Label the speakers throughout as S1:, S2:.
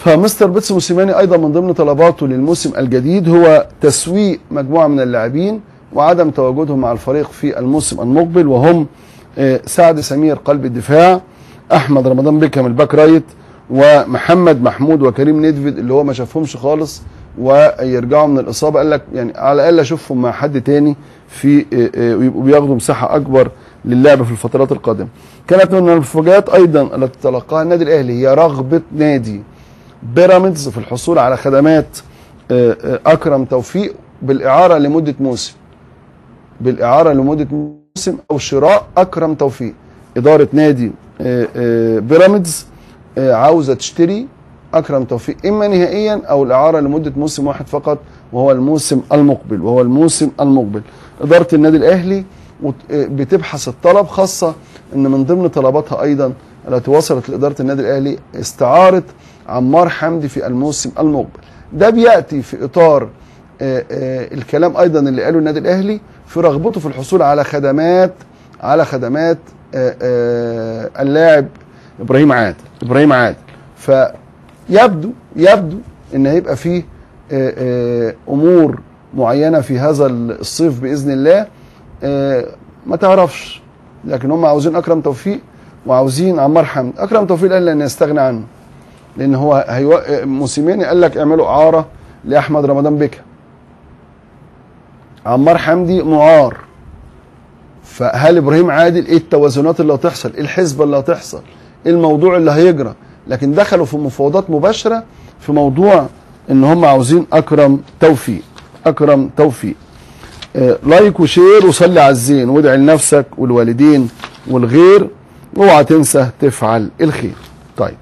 S1: فمستر بيتس موسيماني ايضا من ضمن طلباته للموسم الجديد هو تسويق مجموعه من اللاعبين وعدم تواجدهم مع الفريق في الموسم المقبل وهم آه، سعد سمير قلب الدفاع احمد رمضان بيكهام الباك رايت ومحمد محمود وكريم ندفيد اللي هو ما شافهمش خالص ويرجعوا من الاصابه قال لك يعني على الاقل اشوفهم مع حد تاني في آه، آه، ويبقوا بياخدوا مساحه اكبر للعب في الفترات القادمه. كانت من المفاجات ايضا التي تلقاها النادي الاهلي هي رغبه نادي بيراميدز في الحصول على خدمات آه، آه، اكرم توفيق بالاعاره لمده موسم. بالاعاره لمده موسم او شراء اكرم توفيق. اداره نادي آه، آه، بيراميدز آه، عاوزه تشتري اكرم توفيق اما نهائيا او الاعاره لمده موسم واحد فقط وهو الموسم المقبل وهو الموسم المقبل. اداره النادي الاهلي وت- آه، بتبحث الطلب خاصه ان من ضمن طلباتها ايضا التي وصلت لاداره النادي الاهلي استعاره عمار حمدي في الموسم المقبل. ده بياتي في اطار آه، آه، الكلام ايضا اللي قاله النادي الاهلي في رغبته في الحصول على خدمات على خدمات آه، آه، اللاعب ابراهيم عادل ابراهيم عادل فيبدو يبدو ان هيبقى فيه آه، آه، امور معينه في هذا الصيف باذن الله آه، ما تعرفش لكن هم عاوزين اكرم توفيق وعاوزين عمار حمد اكرم توفيق قال لن يستغنى عنه لان هو هيو... موسيماني قال لك اعملوا اعاره لاحمد رمضان بيكا عمار حمدي معار فهل ابراهيم عادل ايه التوازنات اللي هتحصل ايه الحسبه اللي هتحصل ايه الموضوع اللي هيجرى لكن دخلوا في مفاوضات مباشره في موضوع ان هم عاوزين اكرم توفيق اكرم توفيق آه، لايك وشير وصلي على الزين وادعي لنفسك والوالدين والغير واوعى تنسى تفعل الخير طيب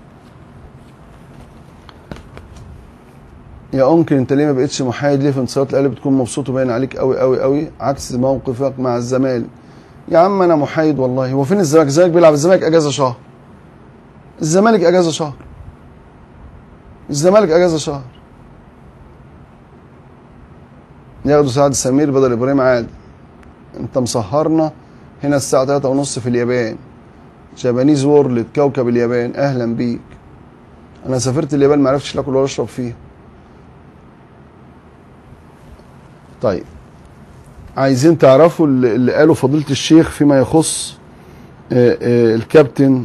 S1: يا انكل انت ليه ما بقتش محايد ليه في انتصارات الاهلي بتكون مبسوط وباين عليك قوي قوي قوي عكس موقفك مع الزمالك يا عم انا محايد والله هو فين الزمالك الزمالك بيلعب الزمالك اجازه شهر الزمالك اجازه شهر الزمالك اجازه شهر ياخدوا سعد سمير بدل ابراهيم عادل انت مسهرنا هنا الساعه 3 ونص في اليابان جابانيز وورلد كوكب اليابان اهلا بيك انا سافرت اليابان ما عرفتش لا اكل ولا اشرب فيها طيب عايزين تعرفوا اللي اللي قاله فضيله الشيخ فيما يخص آه، آه، الكابتن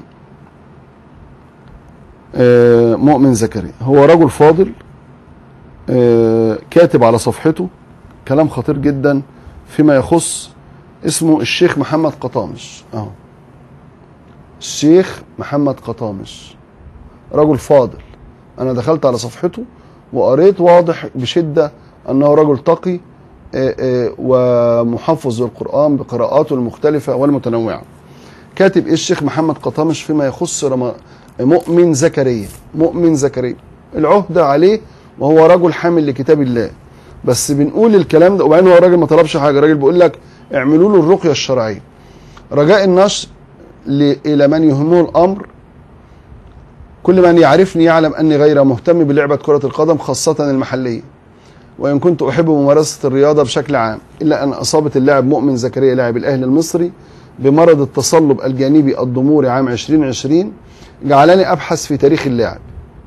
S1: آه، مؤمن زكريا هو رجل فاضل آه، كاتب على صفحته كلام خطير جدا فيما يخص اسمه الشيخ محمد قطامش اهو الشيخ محمد قطامش رجل فاضل انا دخلت على صفحته وقريت واضح بشده انه رجل تقي آه، آه، ومحفظ للقران بقراءاته المختلفه والمتنوعه كاتب ايه الشيخ محمد قطامش فيما يخص رم... مؤمن زكريا مؤمن زكريا العهده عليه وهو رجل حامل لكتاب الله بس بنقول الكلام ده وبعدين هو الراجل ما طلبش حاجه الراجل بيقول لك اعملوا له الرقيه الشرعيه رجاء النشر ل- الى من يهمه الامر كل من يعرفني يعلم اني غير مهتم بلعبه كره القدم خاصه المحليه وان كنت احب ممارسه الرياضه بشكل عام الا ان اصابت اللاعب مؤمن زكريا لاعب الاهلي المصري بمرض التصلب الجانبي الضموري عام 2020 جعلني ابحث في تاريخ اللاعب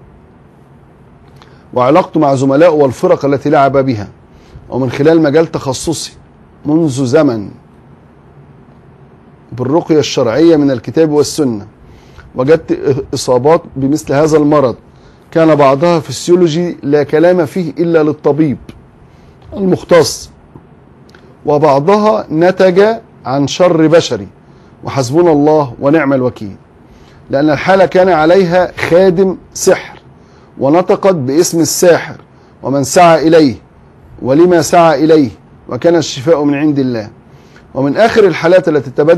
S1: وعلاقته مع زملائه والفرق التي لعب بها ومن خلال مجال تخصصي منذ زمن بالرقية الشرعية من الكتاب والسنة وجدت إصابات بمثل هذا المرض كان بعضها فسيولوجي لا كلام فيه إلا للطبيب المختص وبعضها نتج عن شر بشري وحسبنا الله ونعم الوكيل لأن الحالة كان عليها خادم سحر ونطقت باسم الساحر ومن سعى إليه ولما سعى إليه وكان الشفاء من عند الله ومن آخر الحالات التي تبدأ